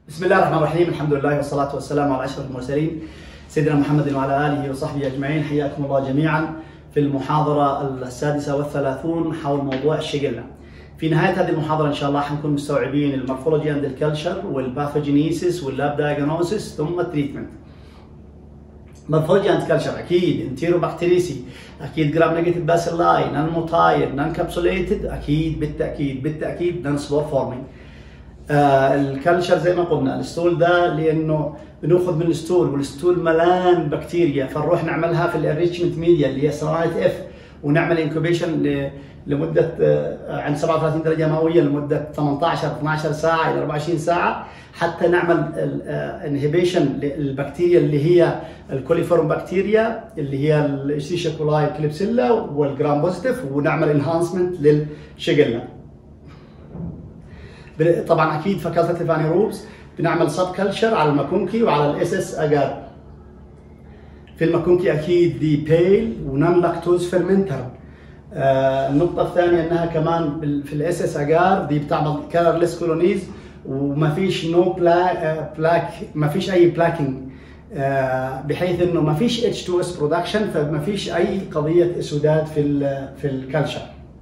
بسم الله الرحمن الرحيم الحمد لله والصلاة والسلام على أشرف المرسلين سيدنا محمد وعلى آله وصحبه أجمعين حياكم الله جميعا في المحاضرة السادسة والثلاثون حول موضوع الشجلة في نهاية هذه المحاضرة إن شاء الله حنكون مستوعبين المورفولوجي أند الكلتشر والباثوجينيسيس واللاب دايجنوسيس ثم التريتمنت مورفولوجي أند كلتشر أكيد انتيروبكتيريسي أكيد جرام نيجاتيف باسيلاي نان موتايل نان كابسوليتد أكيد بالتأكيد بالتأكيد نان سبور فورمينج آه الكلشر زي ما قلنا الستول ده لانه بناخذ من الستول والستول ملان بكتيريا فنروح نعملها في الانريتشمنت ميديا اللي هي سرايت اف ونعمل انكوبيشن لمده آه عند 37 درجه مئويه لمده 18 12 ساعه الى 24 ساعه حتى نعمل انهبيشن للبكتيريا اللي هي الكوليفورم بكتيريا اللي هي الشيشا كولاي كليبسيلا والجرام بوزيتيف ونعمل انهانسمنت للشيجيلا طبعا اكيد فاكولتيف انيروبس بنعمل سب كلتشر على الماكونكي وعلى الاس اس اجار في الماكونكي اكيد دي بيل ونون لاكتوز فيرمنتر آه النقطة الثانية انها كمان في الاس اس اجار دي بتعمل كلرلس كولونيز وما فيش نو بلاك, بلاك ما فيش اي بلاكينج آه بحيث انه ما فيش اتش 2 اس برودكشن فما فيش اي قضية اسودات في ال في الكلتشر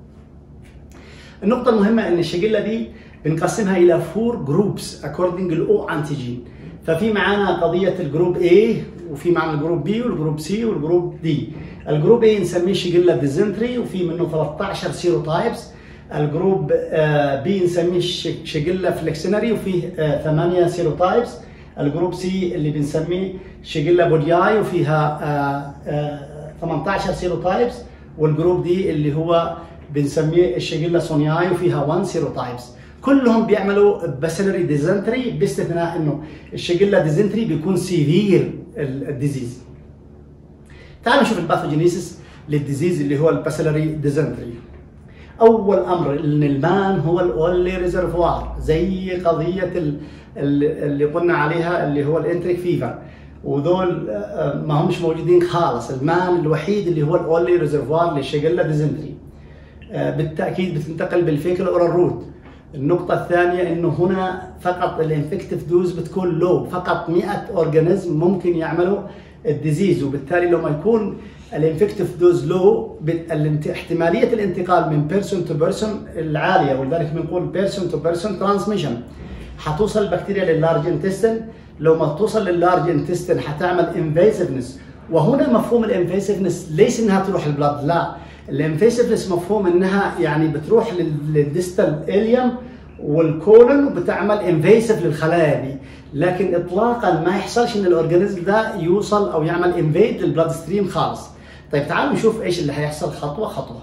النقطة المهمة ان الشجلة دي بنقسمها الى فور جروبس اكوردنج الاو انتيجين ففي معانا قضيه الجروب A وفي معانا الجروب B والجروب C والجروب D الجروب A نسميه شيجيلا ديزنتري وفي منه 13 سيروتايبس الجروب B نسميه شيجيلا فليكسينري وفيه 8 سيروتايبس الجروب C اللي بنسميه شيجيلا بودياي وفيها 18 سيروتايبس والجروب D اللي هو بنسميه الشيجيلا سونياي وفيها 1 سيروتايبس كلهم بيعملوا باسيلري ديزنتري باستثناء انه الشجله ديزنتري بيكون سيفير الديزيز تعالوا نشوف الباثوجينيسيس للديزيز اللي هو الباسيلري ديزنتري اول امر ان المان هو الاولي ريزرفوار زي قضيه اللي قلنا عليها اللي هو الانتريك فيفر ودول ما همش موجودين خالص المان الوحيد اللي هو الاولي ريزرفوار للشجله ديزنتري بالتاكيد بتنتقل بالفيكال اورال روت النقطة الثانية انه هنا فقط الانفكتيف دوز بتكون لو فقط 100 اورجانيزم ممكن يعملوا الديزيز وبالتالي لما يكون الانفكتيف دوز لو احتمالية الانتقال من بيرسون تو بيرسون العالية ولذلك بنقول بيرسون تو بيرسون ترانسميشن حتوصل البكتيريا لللارج انتستين لو ما توصل لللارج انتستين حتعمل انفيسفنس وهنا مفهوم الانفيسفنس ليس انها تروح البلد لا الانفيسفنس مفهوم انها يعني بتروح للديستال اليوم والكولون وبتعمل انفيسف للخلايا دي لكن اطلاقا ما يحصلش ان الاورجانيزم ده يوصل او يعمل انفيد للبلاد ستريم خالص طيب تعالوا نشوف ايش اللي هيحصل خطوه خطوه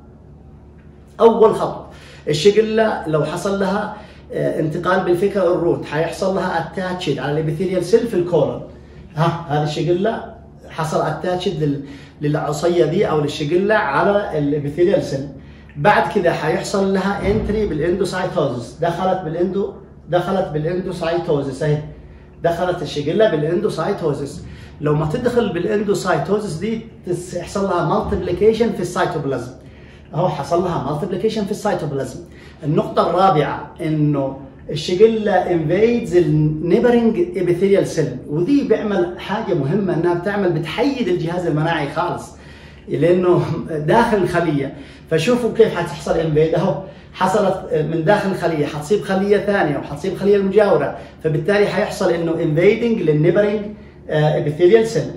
اول خطوه الشجله لو حصل لها انتقال بالفكر الروت هيحصل لها اتاتشد على الابيثيليال سيل في الكولون ها هذه الشجله حصل اتاتشد للعصيه دي او للشجله على الابيثيليال سيل بعد كده هيحصل لها انتري بالاندوسايتوزس دخلت بالاندو دخلت بالاندوسايتوزس اهي دخلت الشجله بالاندوسايتوزس لو ما تدخل بالاندوسايتوزس دي يحصل لها مالتيبليكيشن في السيتوبلازم اهو حصل لها مالتيبليكيشن في السيتوبلازم النقطه الرابعه انه الشجلة انفيدز النيبرنج ابيثيليال سيل ودي بيعمل حاجة مهمة انها بتعمل بتحيد الجهاز المناعي خالص لانه داخل الخلية فشوفوا كيف حتحصل انفيد اهو حصلت من داخل الخلية حتصيب خلية ثانية وحتصيب خلية المجاورة فبالتالي حيحصل انه انفيدنج للنيبرنج ابيثيليال سيل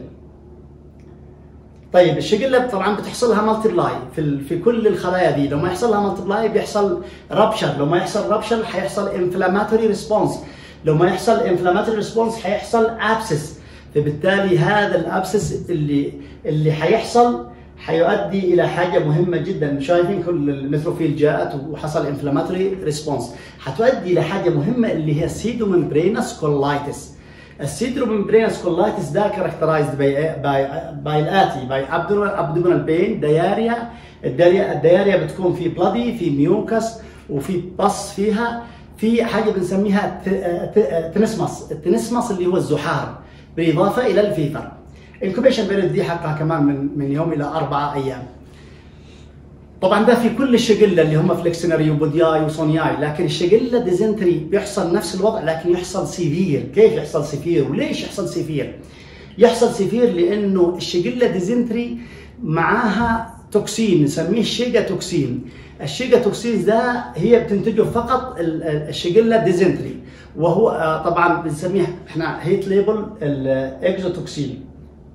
طيب الشجله طبعا بتحصل لها مالتيبلاي في في كل الخلايا دي لو ما يحصل لها مالتيبلاي بيحصل رابشر لو ما يحصل رابشر حيحصل انفلاماتوري ريسبونس لو ما يحصل انفلاماتوري ريسبونس حيحصل ابسس فبالتالي هذا الابسس اللي اللي حيحصل حيؤدي الى حاجه مهمه جدا شايفين كل النيتروفيل جاءت وحصل انفلاماتوري ريسبونس حتؤدي الى حاجه مهمه اللي هي سيدوممبرينس كولايتس السيدروممبرينس كولايتس ده كاركترايزد باي باي باي الاتي باي ابدومينال بين دياريا الدياريا الدياريا بتكون في بلادي في ميوكس وفي بص فيها في حاجه بنسميها تنسمس التنسمس اللي هو الزحار بالاضافه الى الفيفر الكوبيشن بيريد دي حقها كمان من من يوم الى اربعه ايام طبعا ده في كل الشجله اللي هم فليكسنري وبودياي وسونياي لكن الشجله ديزنتري بيحصل نفس الوضع لكن يحصل سيفير كيف يحصل سيفير وليش يحصل سيفير يحصل سيفير لانه الشجله ديزنتري معاها توكسين نسميه الشيجا توكسين الشيجا توكسين ده هي بتنتجه فقط الشجله ديزنتري وهو طبعا بنسميه احنا هيت ليبل الاكزوتوكسين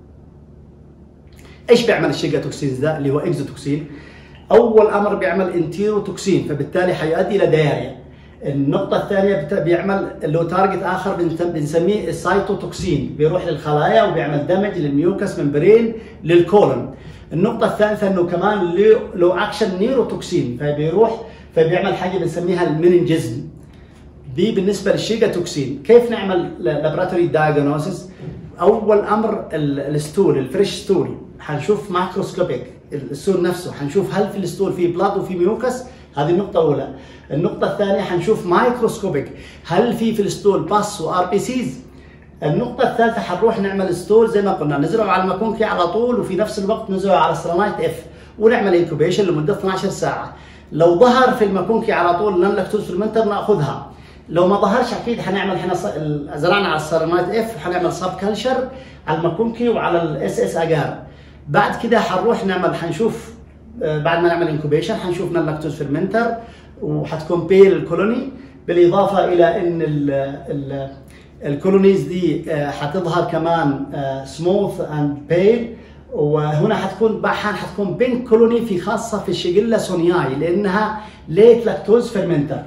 ايش بيعمل الشيجا توكسين ده اللي هو اكزوتوكسين اول امر بيعمل انتيروتوكسين فبالتالي حيؤدي الى دياريا النقطة الثانية بيعمل له تارجت آخر بنسميه السايتوتوكسين بيروح للخلايا وبيعمل دمج للميوكس ممبرين للكولون النقطة الثالثة انه كمان له اكشن نيروتوكسين فبيروح فبيعمل حاجة بنسميها المينينجزم دي بالنسبة للشيجا توكسين كيف نعمل لابراتوري دايجنوسيس اول امر الستول الفريش ستول حنشوف ماكروسكوبيك الستول نفسه حنشوف هل في الستول في بلاد وفي ميوكس هذه النقطة الأولى النقطة الثانية حنشوف مايكروسكوبيك هل في في الستول باس وار بي سيز النقطة الثالثة حنروح نعمل ستول زي ما قلنا نزرعه على الماكونكي على طول وفي نفس الوقت نزرعه على السلامايت اف ونعمل انكوبيشن لمدة 12 ساعة لو ظهر في الماكونكي على طول نون لاكتوز فيرمنتر ناخذها لو ما ظهرش اكيد حنعمل احنا زرعنا على السلامايت اف وحنعمل سب كلشر على الماكونكي وعلى الاس اس اجار بعد كده حنروح نعمل حنشوف بعد ما نعمل انكوبيشن حنشوف نون لاكتوز فيرمنتر وحتكون بيل الكولوني بالاضافه الى ان ال ال الكولونيز دي حتظهر كمان سموث اند بيل وهنا حتكون بحان حتكون بينك كولوني في خاصه في الشيجيلا سونياي لانها ليت لاكتوز فيرمنتر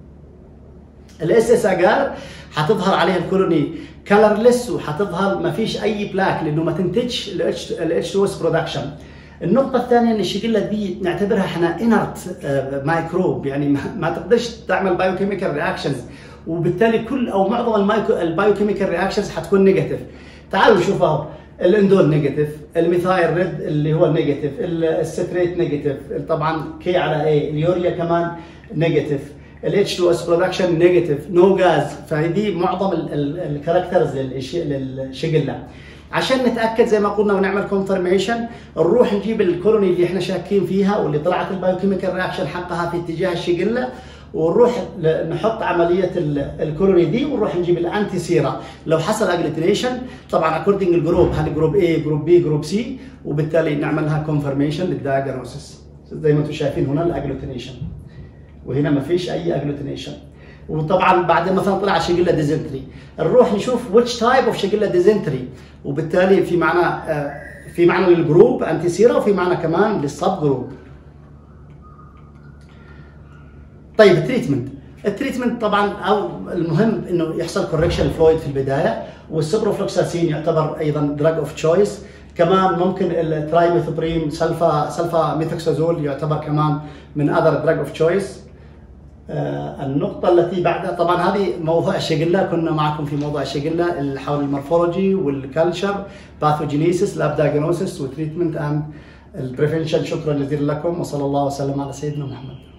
الاس اس اجار حتظهر عليها الكولوني كلرلس وحتظهر ما فيش اي بلاك لانه ما تنتجش الاتش 2 اس برودكشن النقطة الثانية ان الشيجيلا دي نعتبرها احنا انرت مايكروب يعني ما تقدرش تعمل بايوكيميكال رياكشنز وبالتالي كل او معظم البايوكيميكال رياكشنز حتكون نيجاتيف تعالوا نشوف اهو الاندول نيجاتيف الميثايل ريد اللي هو النيجاتيف الستريت نيجاتيف طبعا كي على اي اليوريا كمان نيجاتيف الاتش 2 اس برودكشن نيجاتيف نو غاز فهذه معظم الكاركترز للشيجيلا عشان نتاكد زي ما قلنا ونعمل كونفرميشن نروح نجيب الكولوني اللي احنا شاكين فيها واللي طلعت البايوكيميكال رياكشن حقها في اتجاه الشيجيلا ونروح نحط عمليه الكولوني دي ونروح نجيب الانتي سيرا لو حصل اجلوتينيشن طبعا اكوردنج الجروب هل جروب اي جروب بي جروب سي وبالتالي نعملها كونفرميشن للدايجنوسيس زي ما انتم شايفين هنا الاجلوتينيشن وهنا ما فيش اي اجلوتينيشن وطبعا بعد مثلا طلع شيجيلا ديزنتري نروح نشوف ويتش تايب اوف شيجيلا ديزنتري وبالتالي في معنى في معنى للجروب انتي سيرا وفي معنى كمان للسب جروب طيب التريتمنت التريتمنت طبعا او المهم انه يحصل كوركشن فلويد في البدايه والسبروفلوكساسين يعتبر ايضا دراج اوف تشويس كمان ممكن الترايميثوبريم سلفا سلفا ميثوكسازول يعتبر كمان من اذر دراج اوف تشويس النقطة التي بعدها طبعا هذه موضوع الشيجيلا كنا معكم في موضوع الشيجيلا حول المورفولوجي والكالتشر باثوجينيسيس لاب دايجنوسيس وتريتمنت اند البريفنشن شكرا جزيلا لكم وصلى الله وسلم على سيدنا محمد